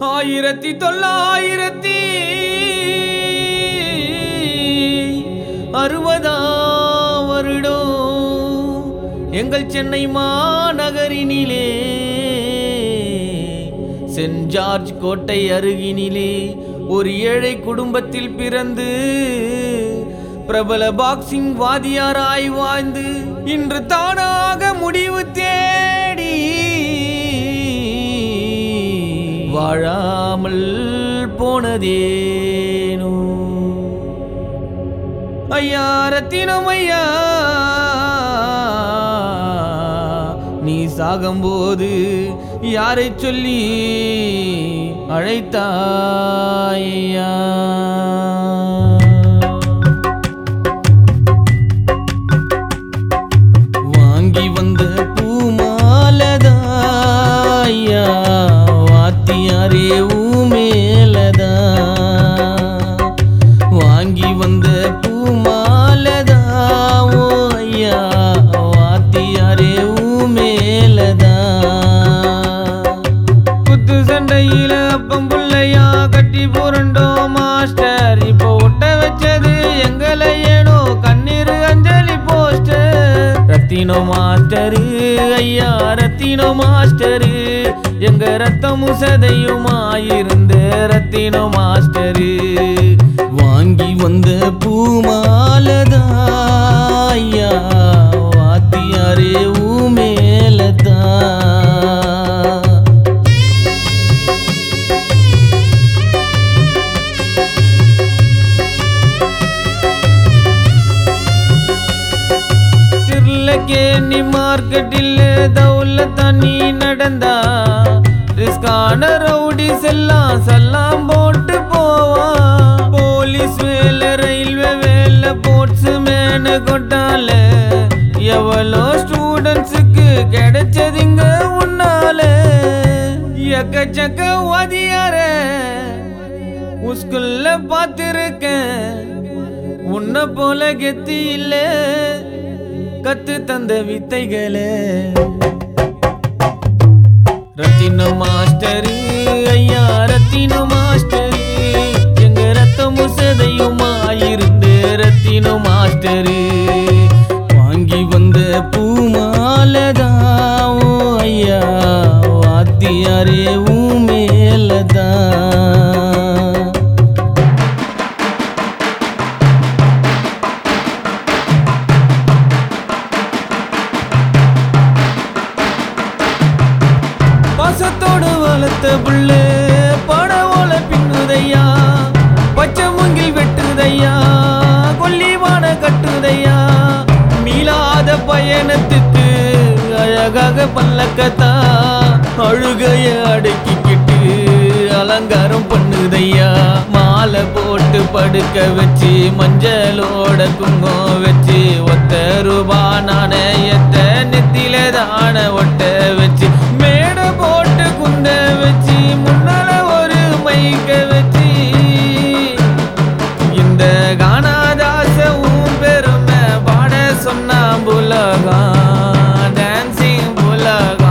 ஆயிரத்தி தொள்ளாயிரத்தி அறுபதாம் வருடம் எங்கள் சென்னை மாநகரினிலே சென்ட் ஜார்ஜ் கோட்டை அருகினிலே ஒரு ஏழை குடும்பத்தில் பிறந்து பிரபல பாக்ஸிங் வாதியாராய் வாழ்ந்து இன்று தானாக முடிவு தேடி வாழாமல் போனதேனோ ஐயா ரத்தினம் ஐயா நீ சாகும்போது யாரை சொல்லி அழைத்தாயா வாங்கி வந்த பூமாலதா ஐயா வாத்தியாரே ஊமேலதா வாங்கி வந்த பூமாலதா ஓ ஐயா வாத்தியாரே ஊமேலதா குத்து சண்டையில அப்பம் புள்ளையா கட்டி புரண்டோம் மாஸ்டர் இப்போ ஒட்ட வச்சது எங்களை ஏனோ கண்ணீர் அஞ்சலி போஸ்டர் ரத்தினோ மாஸ்டரு ஐயா ரத்தினோ மாஸ்டரு எங்க ரத்தமும் சதையுமாயிருந்த ரத்தினோ மாஸ்டரு வாங்கி வந்த பூமாலதா ஐயா வாத்தியாரே ஊமேலதா திருலக்கேணி மார்க்கெட்டில் தவுல தண்ணி நடந்தா ரிஸ்கான ரவுடிஸ் எல்லாம் சல்லாம் போட்டு போவா போலீஸ் வேலை ரயில்வே வேலை போட்ஸ் மேனு கொட்டால எவ்வளோ ஸ்டூடெண்ட்ஸுக்கு கிடைச்சதுங்க உன்னால எக்கச்சக்க வாதியார உஸ்குல்ல பார்த்திருக்கேன் உன்னை போல கெத்தி இல்ல கத்து தந்த வித்தைகளே ரத்தின மாஸ்டரு ஐயா ரத்தின மாஸ்டரு எங்க ரத்தமும் சதையுமாயிருந்து ரத்தின மாஸ்டரு வாங்கி வந்த பூமாலதா ஓ ஐயா வாத்தியாரே ஊமேலதா பாசத்தோடு வளர்த்த புள்ள பட ஓல பின்னுதையா பச்சை மூங்கில் வெட்டுதையா கொல்லிவான கட்டுதையா மீளாத பயணத்துக்கு அழகாக பல்லக்கத்தா அழுகைய அடக்கிக்கிட்டு அலங்காரம் பண்ணுதையா மாலை போட்டு படுக்க வச்சு மஞ்சளோட குங்குமம் வச்சு ஒத்த ரூபா நாணயத்தை நெத்தில தான ஒட்ட வச்சு மேடை போட்டு குந்த வச்சு முன்னால ஒரு மைக்க வச்சு இந்த கானாதாச உன் பெருமை பாட சொன்னா புலகம் டான்சிங் புலகம்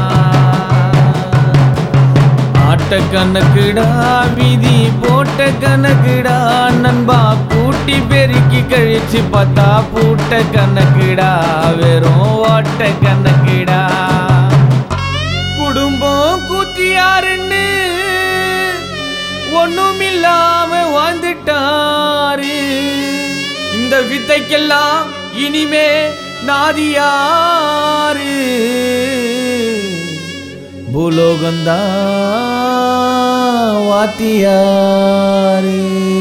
ஆட்ட கணக்குடா விதி போட்ட கணக்குடா நண்பா கூட்டி பெருக்கி கழிச்சு பார்த்தா பூட்ட கணக்குடா வெறும் ஓட்ட கணக்குடா குடும்பம் கூத்தியாருன்னு ஒண்ணுமில்லாம வாழ்ந்துட்டாரு இந்த வித்தைக்கெல்லாம் இனிமே நாதியாரு பூலோகந்தா வாத்தியாரு